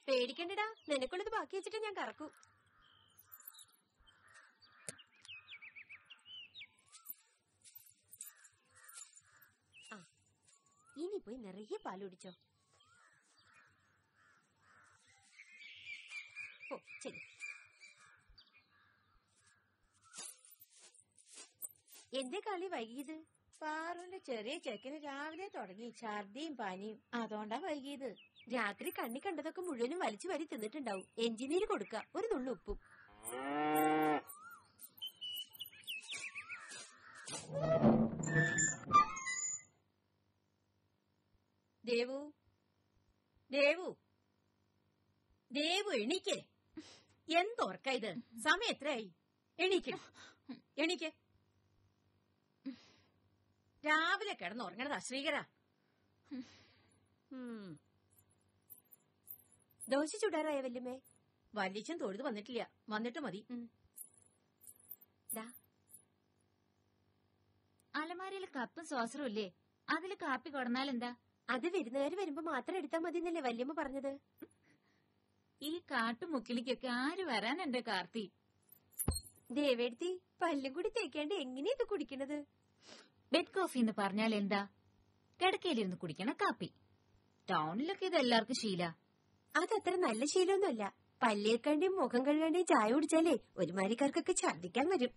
പേടിക്കണ്ടടാ നിനക്കുള്ളത് ബാക്കി വെച്ചിട്ട് ഞാൻ കറക്കൂ ആ ഇനി പോയി നിറയെ പാൽ കുടിച്ചോ ഓ ശരി എന്തേ കളി വൈകിയത് പാറുവിന്റെ ചെറിയ ചെക്കന് രാവിലെ തുടങ്ങി ഛർദിയും പനിയും അതുകൊണ്ടാ വൈകിയത് രാത്രി കണ്ണി കണ്ടതൊക്കെ മുഴുവനും വലിച്ചു വരി തിന്നിട്ടുണ്ടാവും എഞ്ചിനീയർ കൊടുക്ക ഒരു നുള്ളു ഉപ്പും ദേവു ദേവു ദേവു എണീക്ക് എന്തോർക്ക ഇത് സമയം എത്രയായി എണീക്ക് എണീക്ക് രാവിലെ കിടന്ന് ഉറങ്ങണതാ ശ്രീകര ഉം. ദോശ ചുടാറായ വല്യമ്മേ വല്യച്ഛൻ തൊഴുത് വന്നിട്ടില്ല വന്നിട്ട് മതി ദാ അലമാരയിൽ കപ്പും സോസറും ഇല്ലേ അതില് കാപ്പി കൊടന്നാൽ എന്താ അത് വിരുന്നുകാർ വരുമ്പോ മാത്രം എടുത്താൽ മതി എന്നല്ലേ വല്യമ്മ പറഞ്ഞത് ഈ കാട്ടുമുക്കിലേക്കൊക്കെ ആര് വരാനുണ്ട് കാർത്തി ദേവേടുത്തി പല്ലും കൂടി തേക്കാണ്ട് എങ്ങനെയാ ഇത് കുടിക്കണത് ബെഡ് കോഫി എന്ന് പറഞ്ഞാൽ എന്താ കിടക്കയിലിരുന്ന് കുടിക്കണ കാപ്പി ടൗണിലൊക്കെ ഇത് എല്ലാവർക്കും ശീല അതത്ര നല്ല ശീലമൊന്നുമല്ല പല്ലേക്കാണ്ടിയും മുഖം കഴുകാണ്ടിയും ചായ കുടിച്ചാലേ ഒരുമാരിക്കാർക്കൊക്കെ ഛർദിക്കാൻ വരും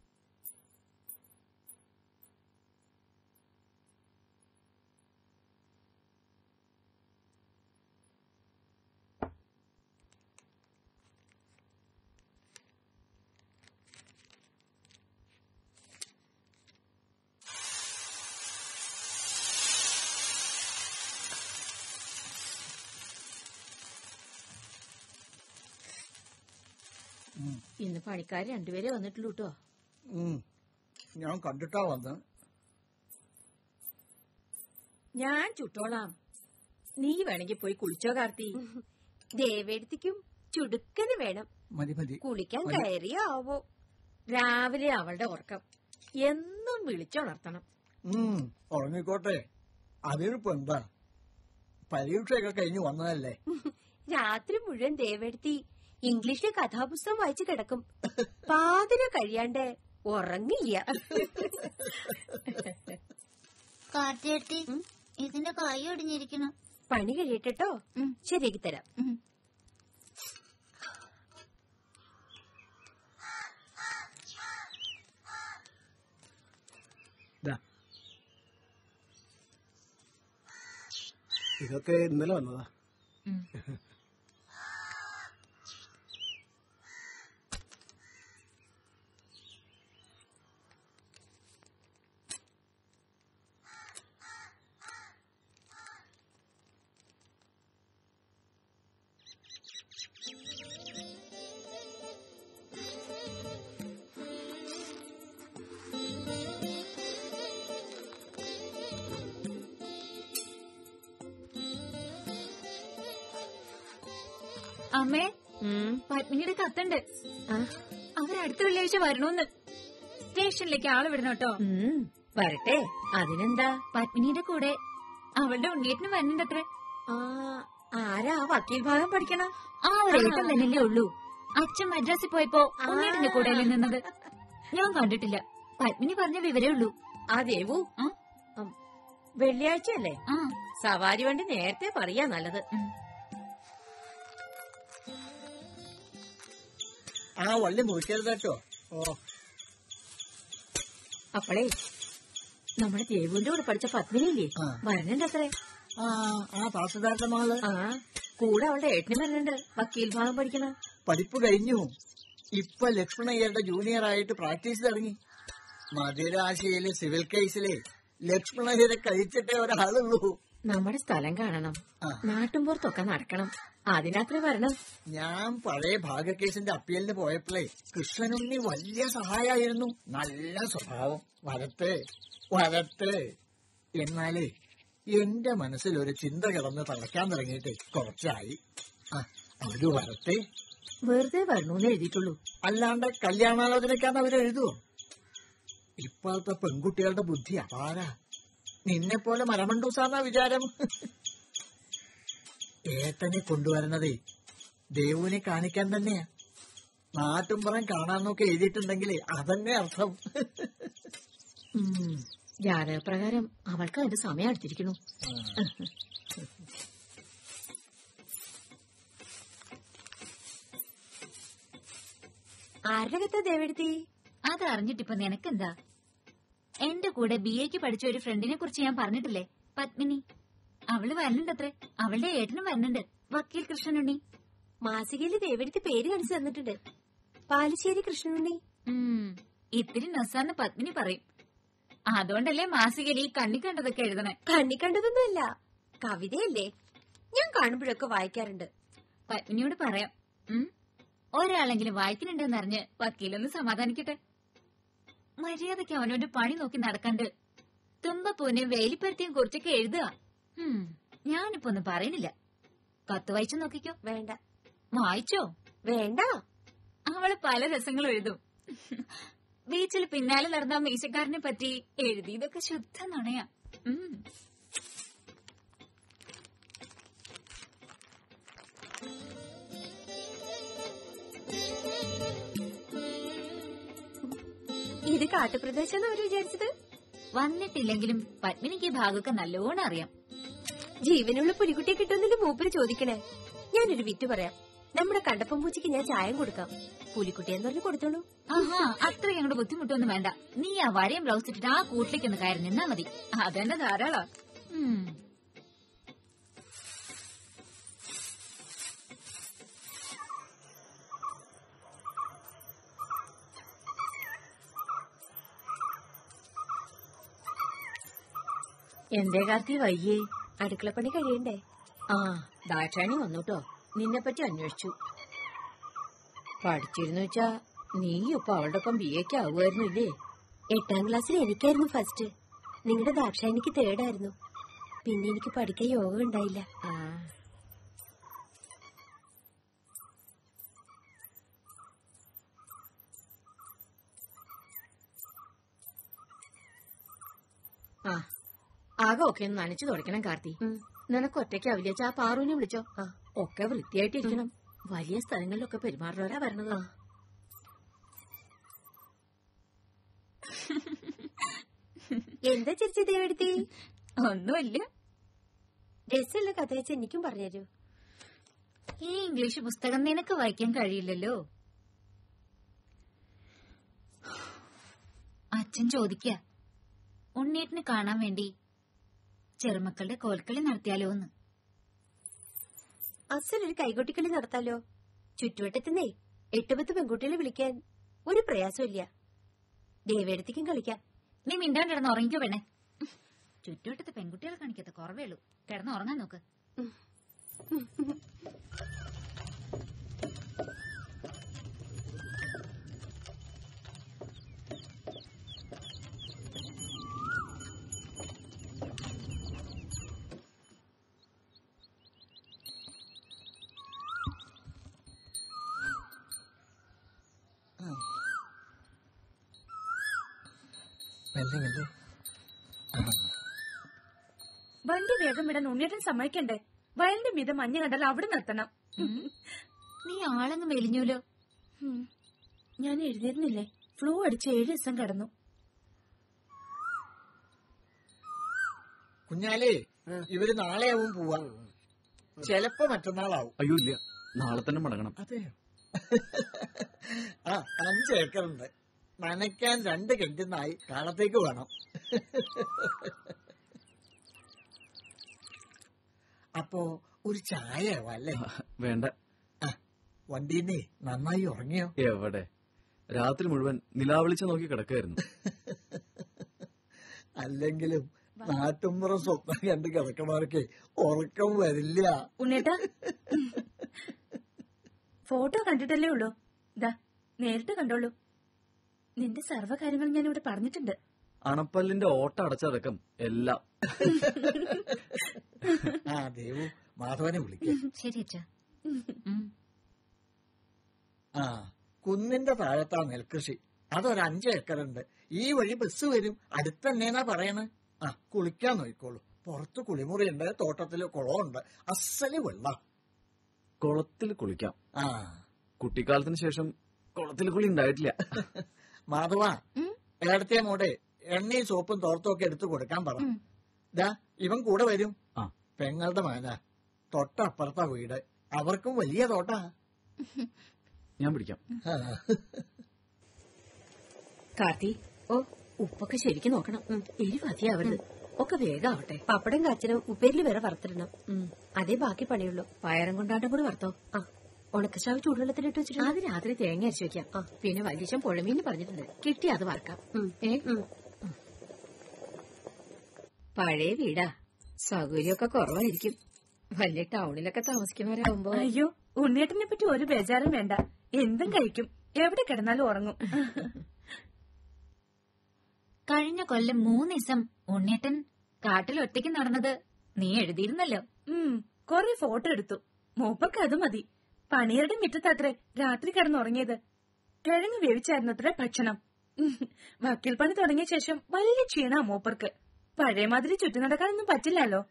ഇന്ന് പണിക്കാർ രണ്ടുപേരെ വന്നിട്ടുള്ളൂ കേട്ടോ ഉം. ഞാൻ കണ്ടിട്ടാ വന്ന് ഞാൻ ചുട്ടോളാം നീ വേണമെങ്കിൽ പോയി കുളിച്ചോ കാർത്തി ദേവേടുത്തിക്കും ചുടുക്കന് വേണം മതി മതി കുളിക്കാൻ മതി. കയറിയോ ആവോ രാവിലെ അവളുടെ ഉറക്കം എന്നും വിളിച്ചുണർത്തണം ഉം, ഉറങ്ങിക്കോട്ടെ അതിനിപ്പോ എന്താ പരീക്ഷയൊക്കെ കഴിഞ്ഞു വന്നതല്ലേ രാത്രി മുഴുവൻ ദേവേടുത്തി ഇംഗ്ലീഷിലെ കഥാപുസ്തകം വായിച്ചു കിടക്കും പാതിര കഴിയാണ്ട് ഉറങ്ങില്ല കാർത്തിയെടുത്തി ഇതിന്റെ കൈ ഒടിഞ്ഞിരിക്കണം പണി കഴിയട്ടോ ശരിയാക്കി തരാം ദാ. ഇതൊക്കെ ഇന്നലെ വന്നതാ അമ്മേ പത്മിനിയുടെ കത്തുണ്ട് അവരടുത്ത വെള്ളിയാഴ്ച വരണോന്ന് സ്റ്റേഷനിലേക്ക് ആള് വിടണം കേട്ടോ വരട്ടെ അതിനെന്താ പത്മിനിയുടെ കൂടെ അവളുടെ ഉണ്ണിയേട്ടന് വരുന്നുണ്ടത്രേ ആ ആരാ ആ വക്കീൽ ഭാഗം പഠിക്കണം ആ ഒരു ഏട്ടൻ തന്നെയല്ലേ ഉള്ളൂ അച്ഛൻ മദ്രാസിൽ പോയപ്പോ ഉണ്ണിയേട്ടന്റെ കൂടെയല്ലേ നിന്നത് ഞാൻ കണ്ടിട്ടില്ല പത്മിനി പറഞ്ഞ വിവരേ ഉള്ളൂ ആ ദേവു ആ? ഉം. വെള്ളിയാഴ്ചയല്ലേ ആ സവാരി വണ്ടി നേരത്തെ പറയാ നല്ലത് ആ വള്ളി മുറിക്കരുത് കേട്ടോ ഓ അപ്പളേ നമ്മുടെ ദേവുവിന്റെ കൂടെ പഠിച്ച പത്മിനിയില്ലേ ആ. വരണുണ്ടത്രേ ആ ആ താസിദാരുടെ മകള് ആ കൂടെ അവളുടെ ഏട്ടന് വരുന്നുണ്ട് വക്കീൽ ഭാഗം പഠിക്കണ പഠിപ്പ് കഴിഞ്ഞു ഇപ്പൊ ലക്ഷ്മണയ്യരുടെ ജൂനിയർ ആയിട്ട് പ്രാക്ടീസ് തുടങ്ങി മധുരാശിയിലെ സിവിൽ കേസിലെ ലക്ഷ്മണയ്യരെ കഴിച്ചിട്ടേ ഒരാളുള്ളൂ നമ്മുടെ സ്ഥലം കാണണം ആ. നാട്ടുംപുറത്തൊക്കെ നടക്കണം അതിനത്ര വരണം ഞാൻ പഴയ ഭാഗ്യക്കേസിന്റെ അപ്പീലിന് പോയപ്പോഴേ കൃഷ്ണനുണ്ണി വലിയ സഹായായിരുന്നു നല്ല സ്വഭാവം വരട്ടെ വരട്ടെ എന്നാലേ എന്റെ മനസ്സിൽ ഒരു ചിന്ത കിടന്ന് തളയ്ക്കാൻ തുടങ്ങിയിട്ട് കുറച്ചായി ആ അവര് വരട്ടെ വെറുതെ വരണോന്ന് എഴുതിയിട്ടുള്ളൂ അല്ലാണ്ട് കല്യാണാലോചനയ്ക്കാന്ന് അവരെഴുതുവോ ഇപ്പോഴത്തെ പെൺകുട്ടികളുടെ ബുദ്ധി അപാരാ നിന്നെ പോലെ മരമണ്ടൂസാന്ന വിചാരം ഏട്ടനെ കൊണ്ടുവരണതേ ദേവുവിനെ കാണിക്കാൻ തന്നെയാ നാട്ടുംപുറം കാണാന്നൊക്കെ എഴുതിയിട്ടുണ്ടെങ്കിലേ അതന്നെ അർത്ഥം ഉം. ജാതകപ്രകാരം അവൾക്ക് അതിന്റെ സമയം അടുത്തിരിക്കുന്നു ആരുടെ കത്താ ദേവെടുത്തി അത് അറിഞ്ഞിട്ടിപ്പൊ നിനക്കെന്താ എന്റെ കൂടെ ബി എക്ക് പഠിച്ച ഒരു ഫ്രണ്ടിനെ കുറിച്ച് ഞാൻ പറഞ്ഞിട്ടില്ലേ പത്മിനി അവള് വരുന്നുണ്ടത്രേ അവളുടെ ഏട്ടനും വരുന്നുണ്ട് വക്കീൽ കൃഷ്ണനുണ്ണി മാസികയില് ദേവെടുത്തി പേര് കാണിച്ചു തന്നിട്ടുണ്ട് പാലശ്ശേരി കൃഷ്ണനുണ്ണി ഉം, ഇത്തിരി നൊസാന്ന് പത്മിനി പറയും അതുകൊണ്ടല്ലേ മാസികയിൽ ഈ കണ്ണി കണ്ടതൊക്കെ എഴുതണേ കണ്ണി കണ്ടതൊന്നുമല്ല കവിതയല്ലേ ഞാൻ കാണുമ്പോഴൊക്കെ വായിക്കാറുണ്ട് പത്മിനിയോട് പറയാം ഉം? ഒരാളെങ്കിലും വായിക്കുന്നുണ്ടെന്ന് അറിഞ്ഞ് വക്കീലൊന്ന് സമാധാനിക്കട്ടെ മര്യാദയ്ക്ക് അവനവന്റെ പണി നോക്കി നടക്കണ്ട് തുമ്പപ്പൂനെയും വേലിപ്പരത്തിയും കുറിച്ചൊക്കെ എഴുതുക ഉം, ഞാനിപ്പോ ഒന്നും പറയണില്ല കത്ത് വായിച്ചു നോക്കിക്കോ വേണ്ട വായിച്ചോ വേണ്ട അവള് പല രസങ്ങളും എഴുതും ബീച്ചിൽ പിന്നാലെ നടന്ന ആ മീശക്കാരനെ പറ്റി എഴുതിയതൊക്കെ ശുദ്ധ നുണയാ ഉം. ഇത് കാട്ടുപ്രദേശം അവര് വിചാരിച്ചത് വന്നിട്ടില്ലെങ്കിലും പത്മിനിക്ക് ഈ ഭാഗമൊക്കെ നല്ലോണം അറിയാം ജീവനുള്ള പുലിക്കുട്ടിയെ കിട്ടുന്നതിന് മൂപ്പര് ചോദിക്കണേ ഞാനൊരു വിറ്റ് പറയാം നമ്മുടെ കണ്ടപ്പം പൂച്ചയ്ക്ക് ഞാൻ ചായം കൊടുക്കാം പുലിക്കുട്ടിയെന്ന് പറഞ്ഞ് കൊടുത്തോളൂ ആഹാ അത്രയും അങ്ങോട്ട് ബുദ്ധിമുട്ടൊന്നും വേണ്ട നീ ആ വരയും ബ്ലൗസ് ഇട്ടിട്ട് ആ കൂട്ടിലേക്ക് ഒന്ന് കയറി നിന്നാ മതി അതെന്നെ ധാരാളാ ഉം. എന്തേ കാർത്തി വയ്യേ അടുക്കളപ്പണി കഴിയണ്ടേ ആ ദാക്ഷാണി വന്നുട്ടോ നിന്നെ പറ്റി അന്വേഷിച്ചു പഠിച്ചിരുന്നു വെച്ചാ നീ ഇപ്പൊ അവളുടെ ഒപ്പം ബി എക്ക് ആവുമായിരുന്നില്ലേ എട്ടാം ക്ലാസ്സിൽ എനിക്കായിരുന്നു ഫസ്റ്റ് നിങ്ങളുടെ ദാക്ഷായണിക്ക് തേർഡായിരുന്നു പിന്നെ എനിക്ക് പഠിക്കാൻ യോഗം ഉണ്ടായില്ല ആ ആ ആകെ ഒക്കെ ഒന്ന് നനച്ചു തുടക്കണം കാർത്തി ഉം. നിനക്ക് ഒറ്റയ്ക്കാവില്ല ആ പാറുവിനെ വിളിച്ചോ ആ. ഒക്കെ വൃത്തിയായിട്ടിരിക്കണം വലിയ സ്ഥലങ്ങളിലൊക്കെ പെരുമാറുന്നവരാ വരണത് എന്താ ചിരിച്ചു ദേവെടുത്തി ഒന്നുമില്ല രസമുള്ള കഥ വെച്ച് എനിക്കും പറഞ്ഞുതരൂ ഈ ഇംഗ്ലീഷ് പുസ്തകം നിനക്ക് വായിക്കാൻ കഴിയില്ലല്ലോ അച്ഛൻ ചോദിക്ക ഉണ്ണീട്ടിന് കാണാൻ വേണ്ടി ചെറുമക്കളുടെ കോൽക്കളി നടത്തിയാലോ എന്ന് അസലൊരു കൈകൊട്ടിക്കളി നടത്താലോ ചുറ്റുവട്ടത്തുനിന്നേ എട്ട് പത്ത് പെൺകുട്ടികളെ വിളിക്കാൻ ഒരു പ്രയാസമില്ല ദേവേടത്തേക്കും കളിക്കാം നീ മിണ്ടാൻ കിടന്ന് ഉറങ്ങിക്കോ പെണ്ണെ ചുറ്റുവട്ടത്ത് പെൺകുട്ടികളെ കാണിക്കാത്ത കുറവേ ഉള്ളൂ കിടന്ന് ഉറങ്ങാൻ നോക്ക് മെല്ലെ മെല്ലെ വണ്ടി വേഗം വിടാൻ ഉണ്ണിയേട്ടൻ സമ്മതിക്കണ്ടേ വയലിന്റെ മീതെ മഞ്ഞ് കണ്ടാൽ അവിടെ നിർത്തണം ഉം. നീ ആളങ്ങ് മെലിഞ്ഞൂലോ ഉം. ഞാൻ എഴുതിയിരുന്നില്ലേ ഫ്ലൂ അടിച്ച് ഏഴ് ദിവസം കിടന്നു കുഞ്ഞാലേ ഇവര് നാളെയാവും പോവാ ചെലപ്പോ മറ്റന്നാളാവും അയ്യോ ഇല്ല നാളെ തന്നെ മടങ്ങണം അതെയോ ആ അഞ്ച് ഏക്കറുണ്ട് നനയ്ക്കാൻ രണ്ട് കെട്ടുന്നായി കാലത്തേക്ക് വേണം അപ്പോ ഒരു ചായ അല്ലേ വേണ്ട വണ്ടീനെ നന്നായി ഉറങ്ങിയോ എവിടെ രാത്രി മുഴുവൻ നിലാവിളിച്ച നോക്കി കിടക്കായിരുന്നു അല്ലെങ്കിലും നാട്ടുമ്പുറം സ്വപ്നം കണ്ട് കിടക്കണവർക്ക് ഉറക്കം വരില്ല ഉണ്ണേട്ടാ ഫോട്ടോ കണ്ടിട്ടല്ലേ ഉള്ളൂ ദാ നേരിട്ട് കണ്ടോളൂ നിന്റെ സർവ്വകാര്യങ്ങൾ ഞാൻ ഇവിടെ പറഞ്ഞിട്ടുണ്ട് അണപ്പല്ലിന്റെ ഓട്ട അടച്ചടക്കം എല്ലാം ആ ദേവു മാധവനെ വിളിക്ക ശരി അച്ഛാ ഉം. ആ കുന്നിന്റെ താഴത്താ നെൽകൃഷി അതൊരു അഞ്ച് ഏക്കറുണ്ട് ഈ വഴി ബസ് വരും അടുത്തന്നെന്നാ പറയണേ ആ കുളിക്കാൻ നോക്കിക്കോളൂ പുറത്ത് കുളിമുറിയുണ്ട് തോട്ടത്തില് കുളമുണ്ട് അസല് വെള്ളം കുളത്തിൽ കുളിക്കാം ആ കുട്ടിക്കാലത്തിന് ശേഷം കുളത്തിൽ കുളി ഉണ്ടായിട്ടില്ല മാധവ ഏടത്തെ മോടെ എണ്ണയും സോപ്പും തോർത്തും ഒക്കെ എടുത്തു കൊടുക്കാൻ പറ ഉം. ദാ ഇവൻ കൂടെ വരും ആ. പെങ്ങളുടെ മകനാ തൊട്ടപ്പുറത്താ വീട് അവർക്കും വലിയ തോട്ടാ ഞാൻ പിടിക്കാം ആ. കാർത്തി ഓ ഉപ്പൊക്കെ ശരിക്കും നോക്കണം എരിവ് മതിയാവരുത് ഒക്കെ വേഗാവട്ടെ പപ്പടം കാച്ചനും ഉപ്പേരിൽ വേറെ വറുത്തിടണം അതേ ബാക്കി പണിയുള്ളൂ പയറും കൊണ്ടാട്ടം കൂടി വറുത്തോ ആ ഉണക്കശാവ് ചൂടുവെള്ളത്തിലിട്ട് വെച്ചിട്ടുണ്ട് അത് രാത്രി തേങ്ങ അരച്ചു വെക്കാം പിന്നെ വല്യശം പുഴമീന് പറഞ്ഞിട്ടുണ്ട് കിട്ടി അത് വറക്കാം ഉം. ഏ ഉം. പഴയ വീടാ സൗകര്യമൊക്കെ കുറവായിരിക്കും വലിയ ടൗണിലൊക്കെ താമസിക്കുന്നവരാകുമ്പോ അയ്യോ ഉണ്ണിയേട്ടനെ പറ്റി ഒരു ബേജാറും വേണ്ട എന്തും കഴിക്കും എവിടെ കിടന്നാലും ഉറങ്ങും കഴിഞ്ഞ കൊല്ലം മൂന്ന് ദിവസം ഉണ്ണേട്ടൻ കാട്ടിൽ ഒറ്റയ്ക്ക് നടന്നത് നീ എഴുതിയിരുന്നല്ലോ ഉം കൊറേ ഫോട്ടോ എടുത്തു മൂപ്പക്ക് അത് മതി പണിയരുടെ മുറ്റത്തത്രേ രാത്രി കിടന്നുറങ്ങിയത് കിഴങ്ങ് വേവിച്ചായിരുന്നത്രേ ഭക്ഷണം ഉം. വക്കീൽ പണി തുടങ്ങിയ ശേഷം വലിയ ക്ഷീണാ മൂപ്പർക്ക് പഴയ മാതിരി ചുറ്റി നടക്കാനൊന്നും പറ്റില്ലല്ലോ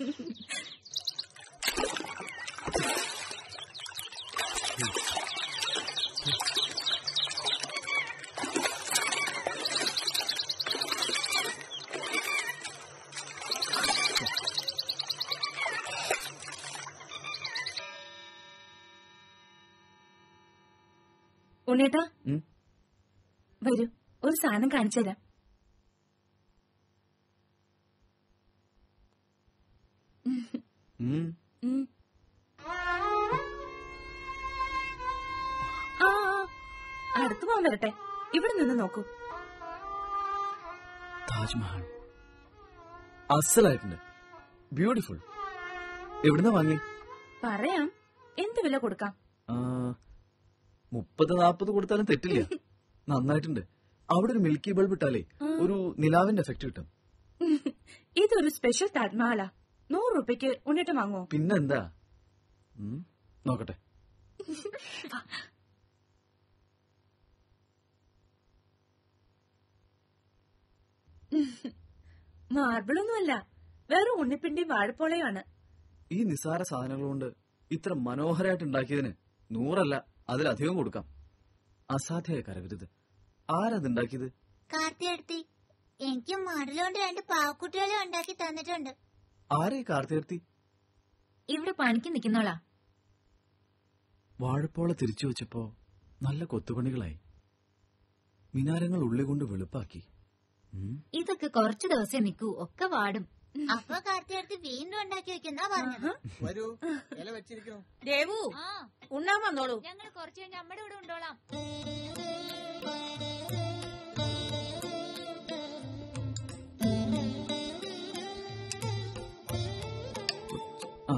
ഉണ്ണേട്ടാ ഉം. വരൂ ഒരു സാധനം കാണിച്ചു തരാം ഉം. ഉം. ആ ആ, അടുത്ത് പോകാൻ വരട്ടെ ഇവിടെ നിന്ന് നോക്കൂ താജ്മഹൽ അസലായിട്ടുണ്ട് ബ്യൂട്ടിഫുൾ എവിടുന്ന വാങ്ങി പറയാം എന്ത് വില കൊടുക്കാം ആ, മുപ്പത് നാപ്പത് കൊടുത്താലും തെറ്റില്ല നന്നായിട്ടുണ്ട് അവിടെ ഒരു മിൽക്കി ബൾബ് ഇട്ടാലേ ഒരു നിലാവിന്റെ എഫക്ട് കിട്ടും ഇതൊരു സ്പെഷ്യൽ താജ്മഹലാ നൂറ് രൂപയ്ക്ക് ഉണ്ണിട്ട് വാങ്ങുമോ പിന്നെന്താ ഉം, നോക്കട്ടെ മാർബിളൊന്നുമല്ല വേറെ ഉണ്ണിപ്പിണ്ടി വാഴപ്പോളയാണ് ഈ നിസ്സാര സാധനങ്ങൾ കൊണ്ട് ഇത്ര മനോഹരമായിട്ട് ഉണ്ടാക്കിയതിന് നൂറല്ല അതിലധികം കൊടുക്കാം അസാധ്യമായ കരവിരുത് ആരത് ഉണ്ടാക്കിയത് കാർത്തിയെടുത്തി എനിക്ക് മടലുകൊണ്ട് രണ്ട് പാവക്കുട്ടികളെ ഉണ്ടാക്കി തന്നിട്ടുണ്ട് ആരെ കാർത്തികർത്തി ഇവിടെ പണിക്ക് നിൽക്കുന്നോളാ വാഴപ്പോള തിരിച്ചു വെച്ചപ്പോ നല്ല കൊത്തുപണികളായി മിനാരങ്ങൾ ഉള്ളി കൊണ്ട് വെളുപ്പാക്കി ഉം. ഇതൊക്കെ കുറച്ചു ദിവസം നിൽക്കൂ ഒക്കെ വാടും അപ്പൊ കാർത്തിയെടുത്ത് വീണ്ടും ഉണ്ടാക്കി വെക്കുന്ന പറഞ്ഞത് വരൂ ഇല വെച്ചിരിക്കണു ദേവു ഉണ്ണാൻ വന്നോളൂ ഞങ്ങൾ കുറച്ചു കഴിഞ്ഞ് അമ്മയുടെ കൂടെ ഉണ്ടോളാം ആ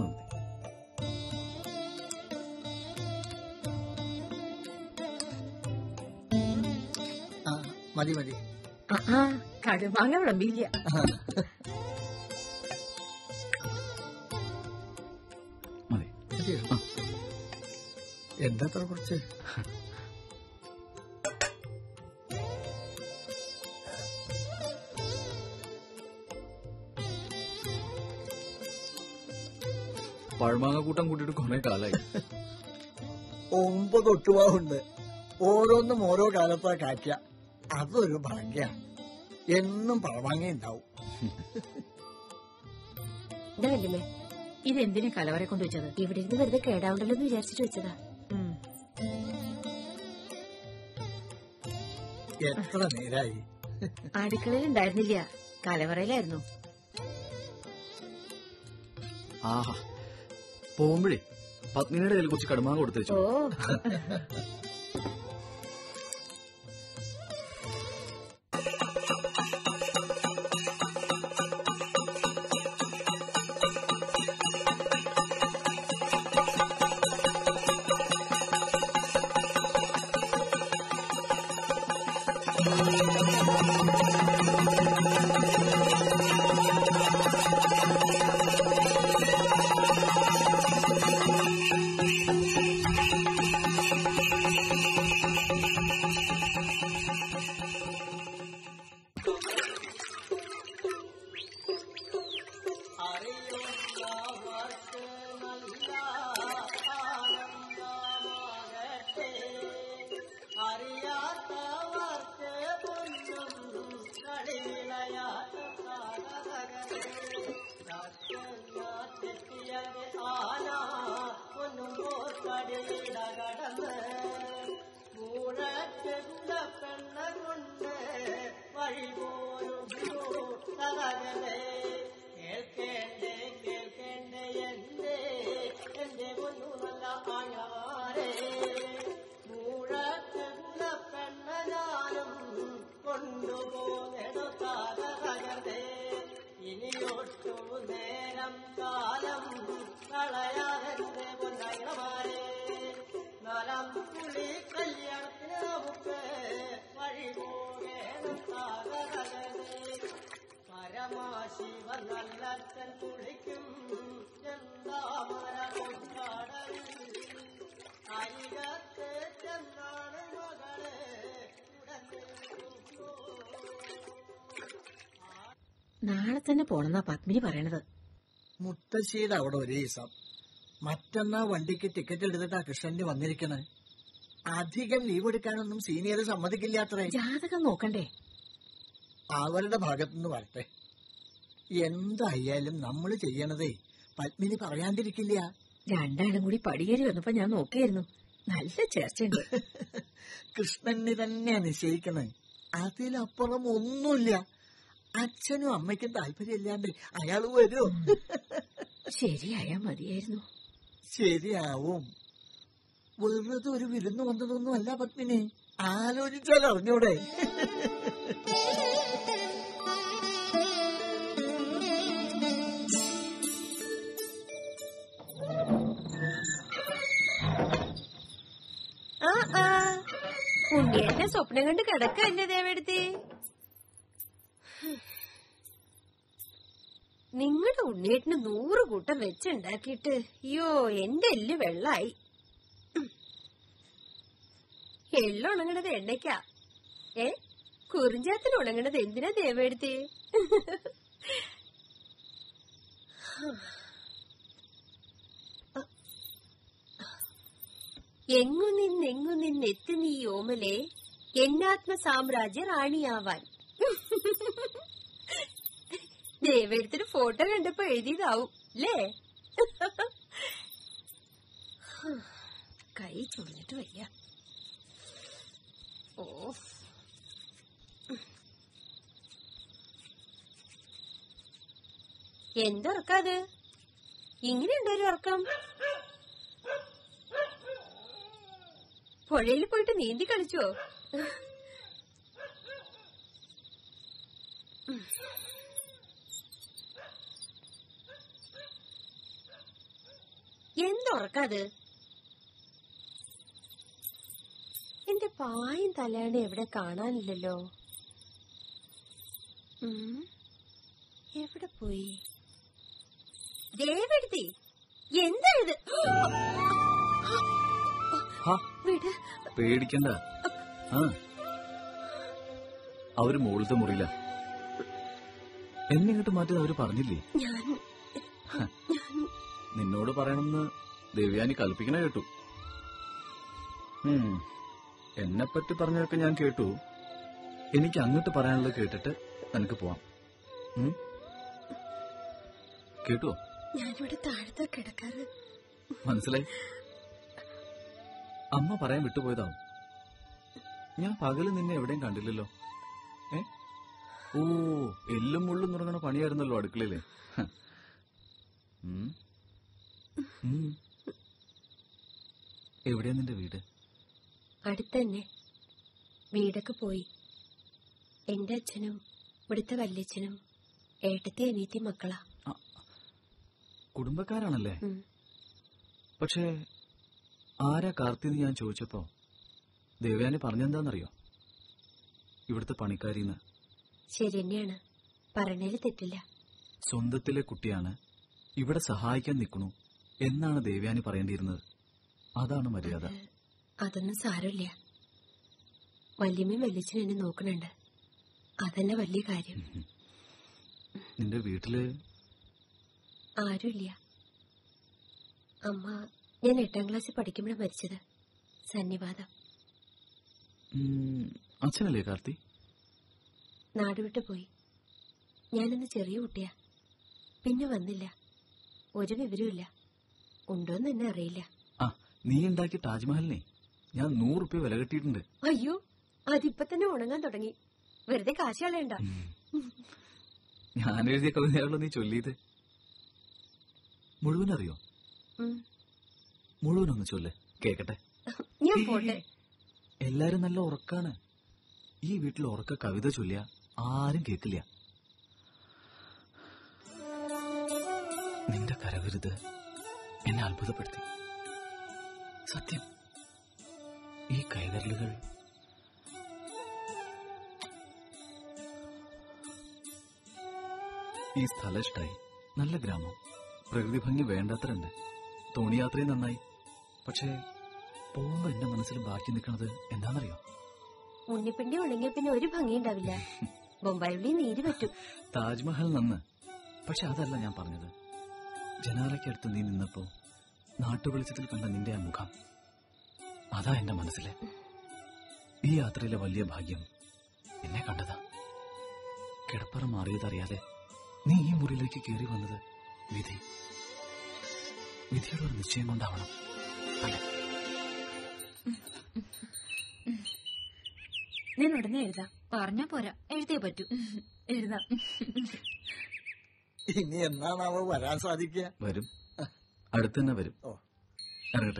ആ മതി മതി ആ കടുമാങ്ങ വിളമ്പില്ല മതി മതിയോ? എന്താ അത്ര കുറച്ച് പഴമാങ്ങ കൂട്ടം കൂട്ടിയിട്ട് കുറെ കാലായി ഒമ്പത് ഒട്ടുവാവുണ്ട് ഓരോന്നും ഓരോ കാലത്താ കായ്ക്ക അതൊരു ഭാഗ്യ എന്നും പഴവാങ്ങ ഉണ്ടാവും എന്താ വല്യമ്മേ ഇതെന്തിനാ കലവറെ കൊണ്ട് വെച്ചത് ഇവിടെ ഇരുന്ന് വെറുതെ കേടാവണ്ടല്ലോ എന്ന് വിചാരിച്ചിട്ട് വെച്ചതാ ഉം. എത്ര നേരായി അടുക്കളയിൽ ഉണ്ടായിരുന്നില്ല കലവറയിലായിരുന്നു ആഹാ പോകുമ്പോഴേ പത്നിയുടെ കയ്യിൽ കുറച്ച് കടുമാങ്ങ കൊടുത്തു വെച്ചു ഓ നാളെ തന്നെ പോണെന്നാ പത്മിനി പറയണത് മുത്തശ്ശിയുടെ അവിടെ ഒരു ദിവസം മറ്റന്നാ വണ്ടിക്ക് ടിക്കറ്റ് എടുത്തിട്ടാ കൃഷ്ണന് വന്നിരിക്കണേ അധികം ലീവ് എടുക്കാനൊന്നും സീനിയർ സമ്മതിക്കില്ലാത്രേ ജാതകം നോക്കണ്ടേ അവരുടെ ഭാഗത്തുനിന്ന് വരട്ടെ എന്തായാലും നമ്മൾ ചെയ്യണതേ പത്മിനി പറയാണ്ടിരിക്കില്ല രണ്ടാളും കൂടി പടിയേറി വന്നപ്പോ ഞാൻ നോക്കിയായിരുന്നു നല്ല ചേർച്ചയുണ്ട് കൃഷ്ണനെ തന്നെയാ നിശ്ചയിക്കണേ അതിലപ്പുറം ഒന്നുമില്ല അച്ഛനും അമ്മയ്ക്കും താല്പര്യമില്ലാണ്ട് അയാൾ വരുമോ ശരിയായാ മതിയായിരുന്നു ശരിയാവും വെറുതെ ഒരു വിരുന്ന് വന്നതൊന്നും അല്ല പത്മിനി ആലോചിച്ചാൽ അറിഞ്ഞൂടെ ആ ആ ഉണ്ണിയേട്ടനെ സ്വപ്നം കണ്ട് കിടക്കല്ലേ ദേവെടുത്തി നിങ്ങളുടെ ഉണ്ണിയേട്ടന് നൂറ് കൂട്ടം വെച്ചുണ്ടാക്കിയിട്ട് അയ്യോ എന്റെ എല്ല് വെള്ളായി എള്ള ഉണങ്ങണത് എണ്ണയ്ക്കാ ഏ കുറിഞ്ചാത്തിന് ഉണങ്ങണത് എന്തിനാ ദേവെടുത്തി എങ്ങു നിന്നെങ്ങു നിന്നെത്തി നീ ഓമലെ എന്നാത്മ സാമ്രാജ്യ റാണിയാവാൻ ദേവെടുത്തിന് ഫോട്ടോ കണ്ടപ്പോ എഴുതിയതാവും അല്ലേ കൈ ചൊറിഞ്ഞിട്ട് വയ്യ ഓ എന്തുറക്കാത് ഇങ്ങനെയുണ്ടോ ഒരു ഉറക്കം പുഴയിൽ പോയിട്ട് നീന്തി കളിച്ചോ എന്തുറക്കാത് എന്റെ പായും തലയാണ് എവിടെ കാണാനില്ലല്ലോ ഉം, എവിടെ പോയി ദേവെടുത്തി എന്താ ഇത് ഹാ വിട് പേടിക്കണ്ട ആ അവര് മുകളിലത്തെ മുറിയില്ല എന്നെ ഇങ്ങോട്ട് മാറ്റി അവര് പറഞ്ഞില്ലേ ഞാൻ നിന്നോട് പറയണമെന്ന് ദേവയാനി കൽപ്പിക്കണ കേട്ടു ഉം. എന്നെപ്പറ്റി പറഞ്ഞതൊക്കെ ഞാൻ കേട്ടു എനിക്ക് അങ്ങോട്ട് പറയാനുള്ളത് കേട്ടിട്ട് നിനക്ക് പോവാം ഉം? കേട്ടുവോ ഞാനിവിടെ താഴത്തെ കിടക്കാറ് മനസ്സിലായി അമ്മ പറയാൻ വിട്ടുപോയതാവും ഞാൻ പകല് നിന്നെ എവിടെയും കണ്ടില്ലല്ലോ ഏ ഓ എല്ലും മുള്ളും തുടങ്ങണ പണിയായിരുന്നല്ലോ അടുക്കളയില് ഹ. ഉം. ഉം. എവിടെയാ നിന്റെ വീട് അടുത്തന്നെ വീടൊക്കെ പോയി എന്റെ അച്ഛനും ഇവിടുത്തെ വല്യച്ഛനും ഏട്ടത്തെ അനിയത്തി മക്കളാ കുടുംബക്കാരാണല്ലേ ഉം. പക്ഷേ ആരാ കാർത്തിന്ന് ഞാൻ ചോദിച്ചപ്പോ ദേവയാനി പറഞ്ഞെന്താന്നറിയോ ഇവിടുത്തെ പണിക്കാരിന്ന് ശരി തന്നെയാണ് പറഞ്ഞതിൽ തെറ്റില്ല സ്വന്തത്തിലെ കുട്ടിയാണ് ഇവിടെ സഹായിക്കാൻ നിൽക്കണു എന്നാണ് ദേവയാനി പറയേണ്ടിയിരുന്നത് അതാണ് മര്യാദ അത് അതൊന്നും സാരമില്ല വല്യമ്മയും വല്യച്ഛനും എന്നെ നോക്കണുണ്ട് അതന്നെ വലിയ കാര്യം നിന്റെ വീട്ടില് ആരുമില്ല അമ്മ ഞാൻ എട്ടാം ക്ലാസ്സിൽ പഠിക്കുമ്പോഴാണ് മരിച്ചത് സന്നിവാദം ഉം, അച്ഛനല്ലേ കാർത്തി നാട് വിട്ടു പോയി ഞാനിന്ന് ചെറിയ കുട്ടിയാ പിന്നെ വന്നില്ല ഒരു വിവരമില്ല ഉണ്ടോന്ന് തന്നെ അറിയില്ല ആ നീ ഉണ്ടാക്കിയ താജ്മഹലിനെ ഞാൻ നൂറുപ്യ വില കെട്ടിയിട്ടുണ്ട് അയ്യോ അതിപ്പോ തന്നെ ഉണങ്ങാൻ തുടങ്ങി വെറുതെ കാശ് കളയണ്ട ഞാൻ എഴുതിയ കവിതയാണല്ലോ നീ ചൊല്ലിയത് മുഴുവൻ അറിയോ ഉം. മുഴുവനൊന്ന് ചൊല്ല് കേക്കട്ടെ ഞാൻ പോട്ടെ എല്ലാരും നല്ല ഉറക്കാണ് ഈ വീട്ടിൽ ഉറക്ക കവിത ചൊല്ലിയ ആരും കേക്കില്ല നിന്റെ കരവിരുത് എന്നെ അത്ഭുതപ്പെടുത്തി സത്യം ഈ കൈവിരലുകൾ ഈ സ്ഥലം ഇഷ്ടായി നല്ല ഗ്രാമം പ്രകൃതി ഭംഗി വേണ്ടാത്തരുണ്ട് തോണിയാത്രയും നന്നായി പക്ഷേ പോകുമ്പോ എന്റെ മനസ്സിൽ ബാക്കി നിൽക്കുന്നത് എന്താണെന്നറിയോ ഉണ്ണിപ്പിണ്ടി ഉണങ്ങിയ പിന്നെ ഒരു ഭംഗിയുണ്ടാവില്ല ബൊമ്പായുള്ളി നീര് പറ്റും താജ്മഹൽ നന്ന് പക്ഷെ അതല്ല ഞാൻ പറഞ്ഞത് ജനാലയ്ക്കടുത്ത് നീ നിന്നപ്പോ നാട്ടുവെളിച്ചത്തിൽ കണ്ട നിന്റെ ആ മുഖം അതാ എന്റെ മനസ്സിലെ ഈ യാത്രയിലെ വലിയ ഭാഗ്യം എന്നെ കണ്ടതാ കിടപ്പറ മാറിയതറിയാതെ നീ ഈ മുറിയിലേക്ക് കയറി വന്നത് വിധി വിധിയുടെ ഒരു നിശ്ചയം കൊണ്ടാവണം അല്ലേ ഞാൻ ഉടനെ എഴുതാം പറഞ്ഞാ പോരാ എഴുതിയേ പറ്റൂ എഴുതാം ഇനി എന്നാണാവോ വരാൻ സാധിക്കുക വരും അടുത്ത് തന്നെ വരും ഓ. ഇറങ്ങട്ടെ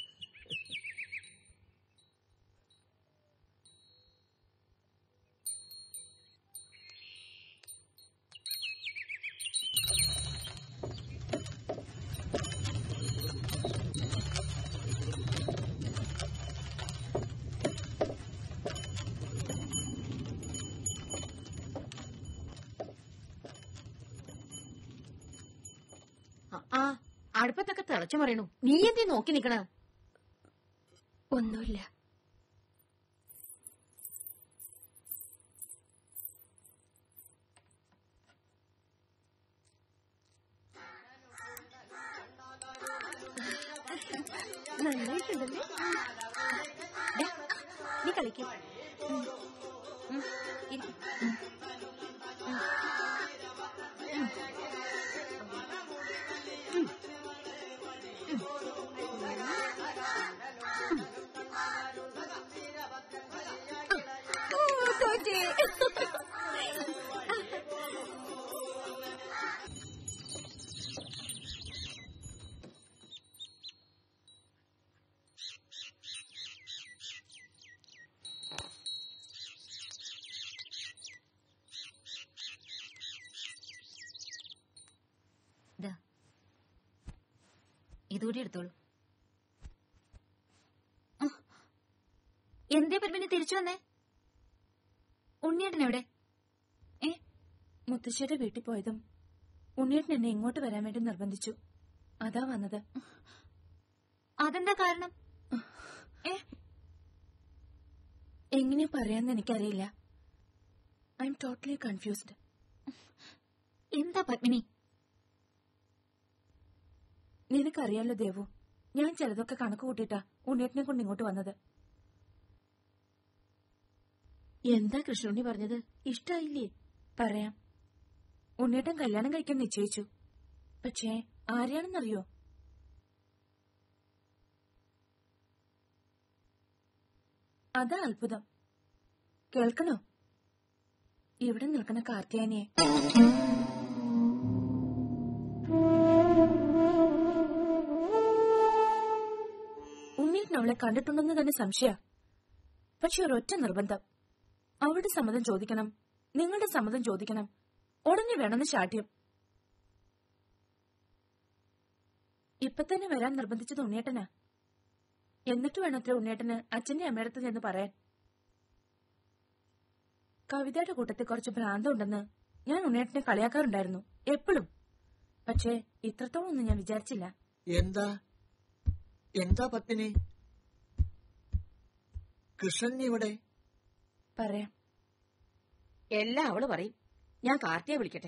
ആ, ആ അടുപ്പത്തൊക്കെ തിളച്ചു പറയണു നീ എന്തേ നോക്കി നിക്കണ ഒന്നുമില്ല നന്നായിട്ടുണ്ടല്ലേ ദേ, നീ കളിക്കും ഇതാ ഇതുകൂടി എടുത്തോളൂ ആ. എന്തേ പത്മിനി തിരിച്ചു വന്നേ ഉണ്ണിയേട്ടൻ എവിടെ ഏ മുത്തശ്ശിയുടെ വീട്ടിൽ പോയതും ഉണ്ണിയേട്ടൻ എന്നെ ഇങ്ങോട്ട് വരാൻ വേണ്ടി നിർബന്ധിച്ചു അതാ വന്നത് അതെന്താ കാരണം ഏ എങ്ങനെ പറയാന്ന് എനിക്കറിയില്ല ഐ എം ടോട്ടലി കൺഫ്യൂസ്ഡ് എന്താ പത്മിനി നിനക്കറിയാലോ ദേവു ഞാൻ ചിലതൊക്കെ കണക്ക് കൂട്ടിയിട്ടാ ഉണ്ണിയേട്ടനെ കൊണ്ട് ഇങ്ങോട്ട് വന്നത് എന്താ കൃഷ്ണുണ്ണി പറഞ്ഞത് ഇഷ്ടായില്ലേ പറയാം ഉണ്ണിയേട്ടൻ കല്യാണം കഴിക്കാൻ നിശ്ചയിച്ചു പക്ഷേ ആരെയാണെന്നറിയോ അതാ അത്ഭുതം കേൾക്കണോ ഇവിടെ നിൽക്കുന്ന കാർത്തിയാനിയെ ഉണ്ണിയേട്ടൻ അവളെ കണ്ടിട്ടുണ്ടെന്ന് തന്നെ സംശയ പക്ഷെ ഒരൊറ്റ നിർബന്ധം അവളുടെ സമ്മതം ചോദിക്കണം നിങ്ങളുടെ സമ്മതം ചോദിക്കണം ഉടനെ വേണമെന്ന് ശാഠ്യം ഇപ്പൊ തന്നെ വരാൻ നിർബന്ധിച്ചത് ഉണ്ണിയേട്ടനാ എന്നിട്ട് വേണത്ര ഉണ്ണിയേട്ടന് അച്ഛന്റെ അമ്മയടുത്ത് ചെന്ന് പറയാൻ കവിതയുടെ കൂട്ടത്തിൽ കുറച്ച് ഭ്രാന്തമുണ്ടെന്ന് ഞാൻ ഉണ്ണിയേട്ടനെ കളിയാക്കാറുണ്ടായിരുന്നു എപ്പോഴും പക്ഷേ ഇത്രത്തോളം ഒന്നും ഞാൻ വിചാരിച്ചില്ല എന്താ എന്താ പത്മിനി കൃഷ്ണൻ ഇവിടെ പറയാം എല്ലാം അവള് പറയും ഞാൻ കാർത്തിയെ വിളിക്കട്ടെ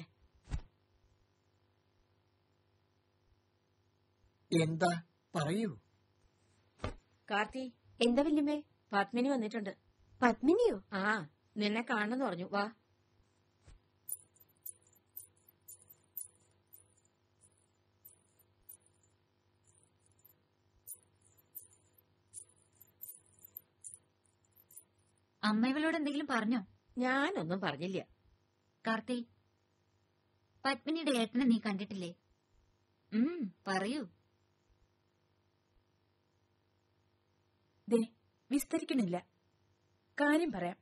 എന്താ പറയൂ കാർത്തി എന്താ വല്യമ്മേ പത്മിനി വന്നിട്ടുണ്ട് പത്മിനിയോ ആ നിന്നെ കാണണമെന്ന് പറഞ്ഞു വാ അമ്മ ഇവളോട് എന്തെങ്കിലും പറഞ്ഞോ ഞാനൊന്നും പറഞ്ഞില്ല കാർത്തി പത്മിനിയുടെ ഏട്ടനെ നീ കണ്ടിട്ടില്ലേ ഉം പറയൂ ദേ വിസ്തരിക്കണില്ല കാര്യം പറയാം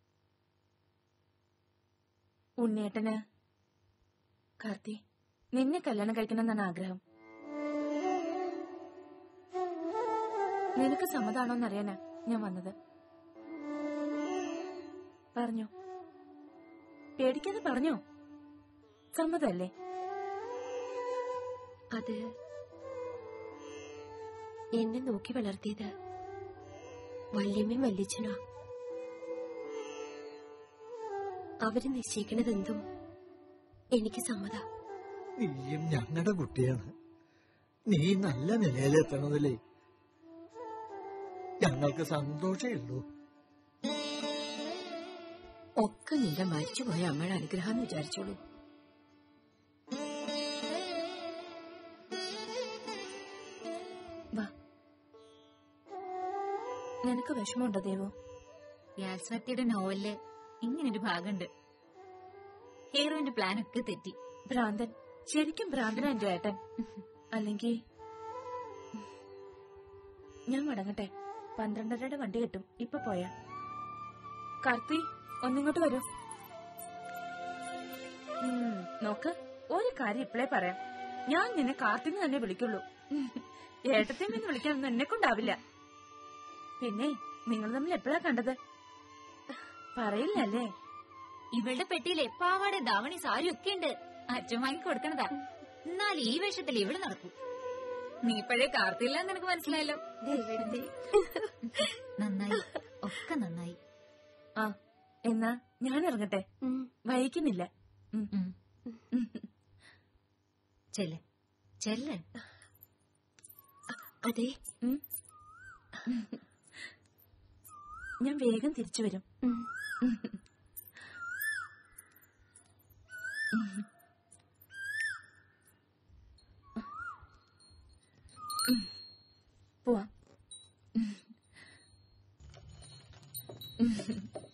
ഉണ്ണിയേട്ടന് കാർത്തി നിന്നെ കല്യാണം കഴിക്കണമെന്നാണ് ആഗ്രഹം നിനക്ക് സമ്മതാണോന്നറിയാനാ ഞാൻ വന്നത് പറഞ്ഞോ പേടിക്കാതെ പറഞ്ഞോ സമ്മതല്ലേ അത് എന്നെ നോക്കി വളർത്തിയത് വല്യമ്മയും വല്യച്ഛനാ അവര് നിശ്ചയിക്കണതെന്തും എനിക്ക് സമ്മത നീയും ഞങ്ങളുടെ കുട്ടിയാണ് നീ നല്ല നിലയിലെത്തണതിലേ ഞങ്ങൾക്ക് സന്തോഷമേ ഉള്ളൂ ഒക്കെ നിന്റെ മരിച്ചുപോയ അമ്മയുടെ അനുഗ്രഹം എന്ന് വിചാരിച്ചോളൂ വാ നിനക്ക് വിഷമമുണ്ടോ ദേവോ യാസ്വത്തിയുടെ നോവലില് ഇങ്ങനൊരു ഭാഗമുണ്ട് ഹീറോയിന്റെ പ്ലാനൊക്കെ തെറ്റി ഭ്രാന്തൻ ശരിക്കും ഭ്രാന്തനാ എന്റെ ഏട്ടൻ അല്ലെങ്കിൽ ഞാൻ മടങ്ങട്ടെ പന്ത്രണ്ടരയുടെ വണ്ടി കിട്ടും ഇപ്പൊ പോയാ കാർത്തി ഒന്നിങ്ങോട്ട് വരൂ ഉം, നോക്ക് ഒരു കാര്യം ഇപ്പളേ പറയാം ഞാൻ നിന്നെ കാർത്തിന്ന് തന്നെ വിളിക്കുള്ളൂ ഏട്ടത്തെയും എന്ന് വിളിക്കാനൊന്നും എന്നെ കൊണ്ടാവില്ല പിന്നെ നിങ്ങൾ തമ്മിൽ എപ്പോഴാ കണ്ടത് പറയില്ലല്ലേ ഇവളുടെ പെട്ടിയിലെ പാവാടെ ധാവണി സാരി ഒക്കെ ഉണ്ട് അച്ഛൻ വാങ്ങി കൊടുക്കണതാ എന്നാൽ ഈ വേഷത്തിൽ ഇവള് നടക്കും നീ ഇപ്പോഴേ കാർത്തില്ല നിനക്ക് മനസ്സിലായല്ലോ നന്നായി ഒക്കെ നന്നായി ആ എന്നാ ഞാൻ ഇറങ്ങട്ടെ വൈകുന്നില്ല ഉം. ഉം. ചെല്ല് ചെല്ല് അതെ ഉം. ഞാൻ വേഗം തിരിച്ചു വരും പോവാം